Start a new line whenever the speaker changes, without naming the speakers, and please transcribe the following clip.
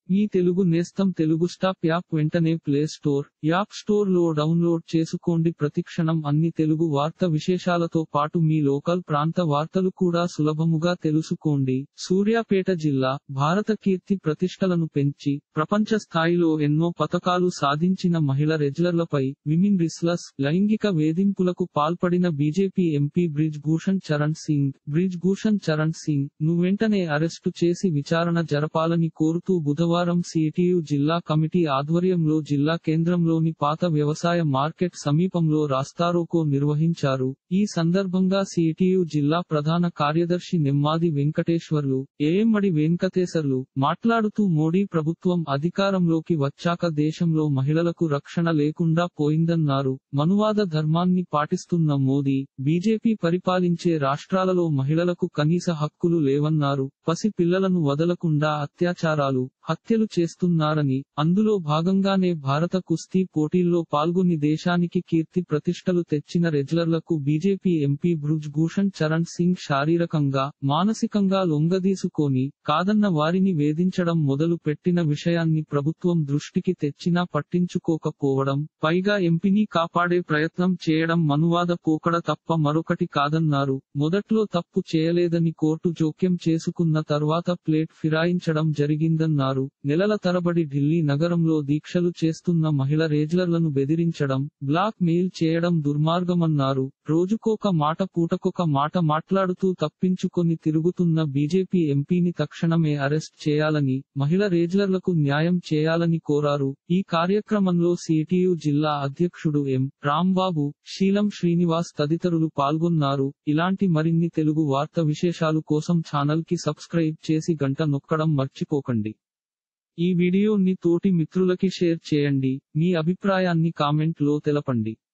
మీ తెలుగు నేస్తం Telugu stop app వెంటనే play store app store లో డౌన్లోడ్ చేసుకోండి ప్రతిక్షణం అన్ని తెలుగు వార్త విశేషాలతో పాటు మీ లోకల్ ప్రాంత వార్తలు కూడా సులభముగా తెలుసుకోండి సూర్యాపేట జిల్లా భారత కీర్తి ప్రతిష్టలను పెంచి ప్రపంచ స్థాయిలో ఎన్నో పతకాలు సాధించిన మహిళ రెజ్లర్లపై విమిన్ రిస్లర్స్ లైంగిక వేధింపులకు పాల్పడిన బీజేపీ ఎంపీ బ్రిజ్ భూషణ్ చరణ్ సింగ్ బ్రిజ్ భూషణ్ చరణ్ సింగ్ ను వెంటనే అరెస్టు చేసి విచారణ జరపాలని కోరుతూ బుధవారం సిఐటియు జిల్లా కమిటీ ఆధ్వర్యంలో జిల్లా కేంద్రంలోని పాత వ్యవసాయ మార్కెట్ సమీపంలో రాస్తారోకో నిర్వహించారు ఈ సందర్భంగా సిఐటియు జిల్లా ప్రధాన కార్యదర్శి నెమ్మాది వెంకటేశ్వర్లు ఏఎమ్మడి వెంకటేశర్లు మాట్లాడుతూ మోడీ ప్రభుత్వం అధికారంలోకి వచ్చాక దేశంలో మహిళలకు రక్షణ లేకుండా పోయిందన్నారు మనువాద ధర్మాన్ని పాటిస్తున్న మోదీ బీజేపీ పరిపాలించే రాష్ట్రాలలో మహిళలకు కనీస హక్కులు లేవన్నారు పసి పిల్లలను వదలకుండా అత్యాచారాలు హత్యలు చేస్తున్నారని అందులో భాగంగానే భారత కుస్తీ పోటీల్లో పాల్గొని దేశానికి కీర్తి ప్రతిష్టలు తెచ్చిన రెజ్లర్లకు బీజేపీ ఎంపీ బ్రుజ్ భూషణ్ చరణ్ సింగ్ శారీరకంగా మానసికంగా లొంగదీసుకొని కాదన్న వారిని వేధించడం మొదలు పెట్టిన విషయాన్ని ప్రభుత్వం దృష్టికి తెచ్చినా పట్టించుకోకపోవడం పైగా ఎంపీని కాపాడే ప్రయత్నం చేయడం మనువాద పోకడ తప్ప మరొకటి కాదన్నారు మొదట్లో తప్పు చేయలేదని కోర్టు జోక్యం చేసుకున్న తర్వాత ప్లేట్ ఫిరాయించడం జరిగిందన్నారు నెలల తరబడి ఢిల్లీ నగరంలో దీక్షలు చేస్తున్న మహిళ రేజ్లర్లను బెదిరించడం బ్లాక్ మెయిల్ చేయడం దుర్మార్గమన్నారు రోజుకోక మాట పూటకొక మాట మాట్లాడుతూ తప్పించుకొని తిరుగుతున్న బీజేపీ ఎంపీని తక్షణమే అరెస్ట్ చేయాలని మహిళ రేజ్లర్లకు న్యాయం చేయాలని కోరారు ఈ కార్యక్రమంలో సిటియు జిల్లా అధ్యక్షుడు ఎం రాంబాబు శీలం శ్రీనివాస్ తదితరులు పాల్గొన్నారు ఇలాంటి మరిన్ని తెలుగు వార్త విశేషాలు కోసం ఛానల్ కి సబ్స్క్రైబ్ చేసి గంట నొక్కడం మర్చిపోకండి ఈ వీడియోని తోటి మిత్రులకి షేర్ చేయండి మీ అభిప్రాయాన్ని కామెంట్ లో తెలపండి